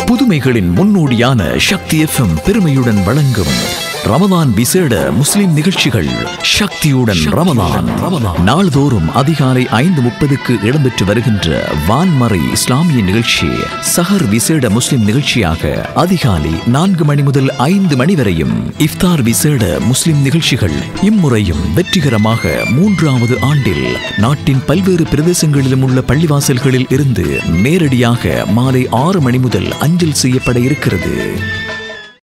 புதுமைகளின் முன்னோடியான சக்தி FM பெருமையுடன் வழங்கும் ரமதான் விசேட முஸ்லிம் நிகழ்ச்சிகள் சக்தியுடன் ரமதான் ரமதான் நாள்தோறும் அதிகாலை ஐந்து முப்பதுக்கு இடம்பெற்று வருகின்ற வான்மறை இஸ்லாமிய நிகழ்ச்சி சஹர் விசேட முஸ்லிம் நிகழ்ச்சியாக அதிகாலை நான்கு மணி முதல் ஐந்து மணி வரையும் இஃப்தார் விசேட முஸ்லிம் நிகழ்ச்சிகள் இம்முறையும் வெற்றிகரமாக மூன்றாவது ஆண்டில் நாட்டின் பல்வேறு பிரதேசங்களிலும் உள்ள பள்ளிவாசல்களில் இருந்து நேரடியாக மாலை ஆறு மணி முதல் அஞ்சல் செய்யப்பட இருக்கிறது